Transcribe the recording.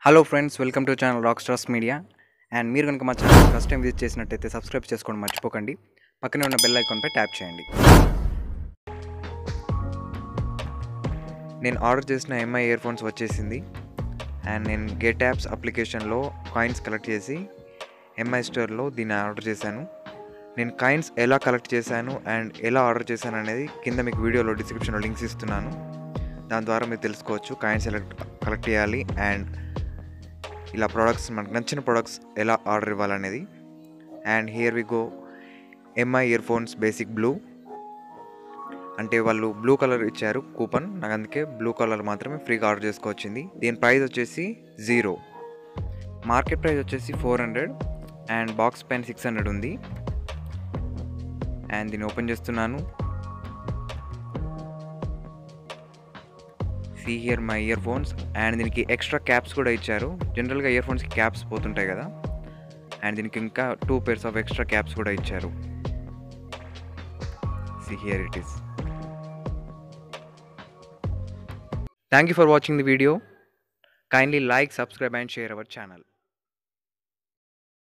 hello friends welcome to channel Rock Stars Media and మీరు కనుక మా ఛానల్ ఫస్ట్ టైం విజిట్ చేసినట్టయితే subscribe చేసుకోవడం మర్చిపోకండి పక్కనే ఉన్న బెల్ ఐకాన్పై ట్యాప్ చేయండి నేను ఆర్డర్ చేసిన ఎంఐ ఇయర్ ఫోన్స్ వచ్చేసింది అండ్ నేను గెట్ యాప్స్ అప్లికేషన్లో కాయిన్స్ కలెక్ట్ చేసి ఎంఐ స్టోర్లో దీన్ని ఆర్డర్ చేశాను నేను కాయిన్స్ ఎలా కలెక్ట్ చేశాను అండ్ ఎలా ఆర్డర్ చేశాను అనేది కింద మీకు వీడియోలో డిస్క్రిప్షన్లో లింక్స్ ఇస్తున్నాను దాని ద్వారా మీరు తెలుసుకోవచ్చు కాయిన్స్ ఎలా కలెక్ట్ చేయాలి అండ్ ఇలా ప్రోడక్ట్స్ మనకు నచ్చిన ప్రోడక్ట్స్ ఎలా ఆర్డర్ ఇవ్వాలనేది and here we go MI ear phones basic blue అంటే వాళ్ళు బ్లూ కలర్ ఇచ్చారు కూపన్ నాకు అందుకే బ్లూ కలర్ మాత్రమే ఫ్రీగా ఆర్డర్ చేసుకోవచ్చింది దీని ప్రైస్ వచ్చేసి జీరో మార్కెట్ ప్రైస్ వచ్చేసి four hundred and box pen six hundred ఉంది అండ్ దీన్ని ఓపెన్ చేస్తున్నాను see here my ear phones and దీనికి ఎక్స్ట్రా క్యాప్స్ కూడా ఇచ్చారు జనరల్గా ఇయర్ ఫోన్స్కి క్యాప్స్ పోతుంటాయి కదా అండ్ దీనికి ఇంకా two pairs of extra caps కూడా ఇచ్చారు see here it is thank you for watching the video kindly like subscribe and share our channel